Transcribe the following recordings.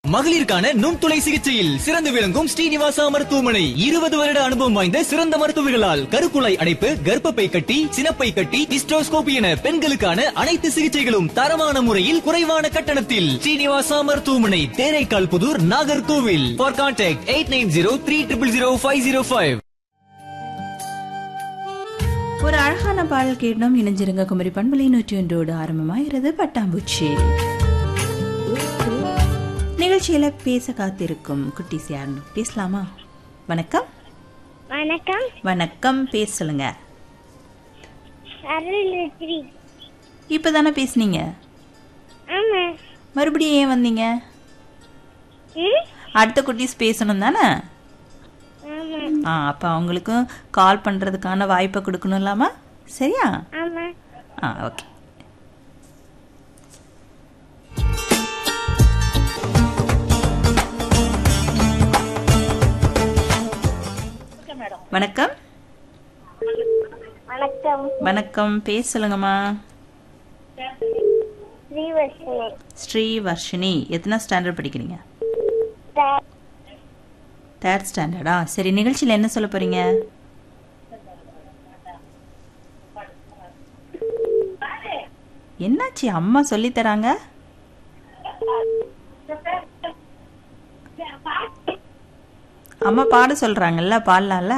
மகளிருக்கான நுண்துளை சிகிச்சையில் சிறந்து விளங்கும் ஸ்ரீனிவாசா மருத்துவமனை இருபது வருட அனுபவம் வாய்ந்த சிறந்த மருத்துவர்களால் கருக்குழாய் அடைப்பு கர்ப்பப்பை கட்டி சினப்பை கட்டி ஹிஸ்டோஸ்கோபி என பெண்களுக்கான அனைத்து சிகிச்சைகளும் தரமான முறையில் குறைவான கட்டணத்தில் ஸ்ரீனிவாசா மருத்துவமனை Theraikal Puthur Nagercoil for contact eight nine zero three triple zero five zero five ஒரு அழகான பாடல் கேட்டோம் இணைஞ்சிருங்க குமரி பண்பலை நூற்றி ஒன்றோடு ஆரம்பமாகிறது பட்டாம்பூச்சி நிகழ்ச்சியில பேச காத்திருக்கும் குட்டிஸ் யாருன்னு பேசலாமா வணக்கம் வணக்கம் வணக்கம் பேச சொல்லுங்க அருள்ருத்ரி இப்பதானே பேசுனீங்க ஆமா மறுபடியும் ஏன் வந்தீங்க ம் அடுத்த குட்டீஸ் பேசணும் தானே ஆமா ஆ அப்போ அவங்களுக்கும் கால் பண்ணுறதுக்கான வாய்ப்பை கொடுக்கணும் இல்லாமா சரியா ஆமா ஆ ஓகே வணக்கம் வணக்கம் வணக்கம் பேச சொல்லுங்கம்மா ஸ்ரீவர்ஷினி ஸ்ரீ வர்ஷினி எத்தனை ஸ்டாண்டர்ட் படிக்கிறீங்க தேர்ட் ஸ்டாண்டர்டா சரி நிகழ்ச்சியில் என்ன சொல்ல போறீங்க என்னாச்சு அம்மா சொல்லி தராங்க அம்மா பாட சொல்றாங்கல்ல பாடலாம்ல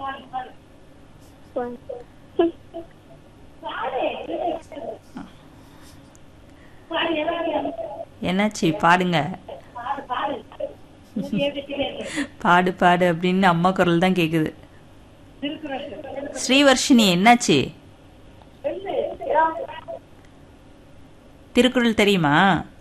என்னாச்சு பாடுங்க பாடு பாடு அப்படின்னு அம்மா குரல் தான் கேக்குது ஸ்ரீவர்ஷினி என்னாச்சு திருக்குறள் தெரியுமா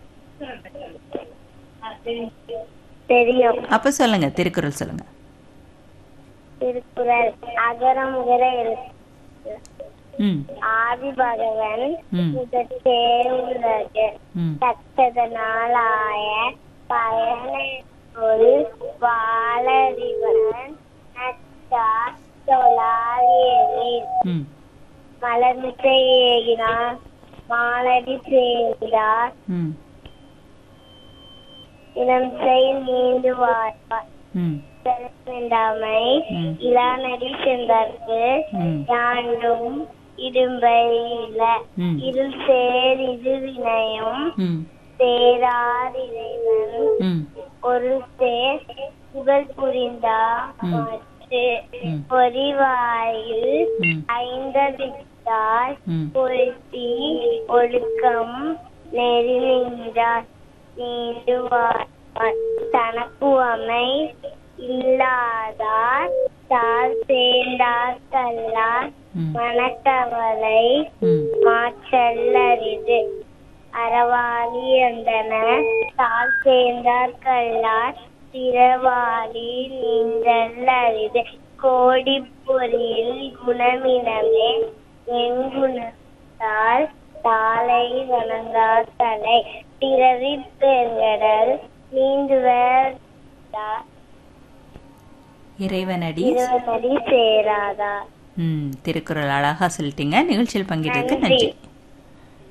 தெரியும் அப்ப சொல்லுங்க திருக்குறள் சொல்லுங்க திருக்குறள் அகரமுகர எழுத்து ம் ஆதி பகவன் ம். முதற்றே உலகு ம் கற்றதனாலாய பயனை ஒரு வாழறிவன் நட்டார் தொழாரியலில் ம் மலர்மிசை ஏகினார் மாலடி சேர்ந்தார் ம் இனம் செய் நீண்டு வாழ்வார் ம் செல்லாமை ம். இளாநடி சென்றார்க்கு ம். யாண்டும் இடும்பை இல ம். இருள் சேர் இது வினையும் ம் சேரார் இறைவன் ம் ஒரு சேர் புகழ் புரிந்தா ம். மற்று ம். பொறிவாயில் ம். ஐந்தவித்தார் ம். பொருத்தி ஒழுக்கம் நெறி நின்றார் நீண்டுவார் தனக்குவமை இல்லாதார் தார் சேர்ந்தார் கல்லார் ம். மனக்கவலை ம் மாற்றல்லரிது அறவாளி என்றன தால் சேர்ந்தார் கல்லார் திறவாளி நின்றல்லரிது கோடி பொறியில் குணமினமே என் குணத்தால் தாளை வணங்கார் தலை பிறவி பெருங்கடல் நீந்துவர் இறைவனடி இருவனடி சேராதார் ம் திருக்குறள் அழகா சொல்லிட்டீங்க நிகழ்ச்சியில் பங்கேற்றதுக்கு நன்றி. நன்றி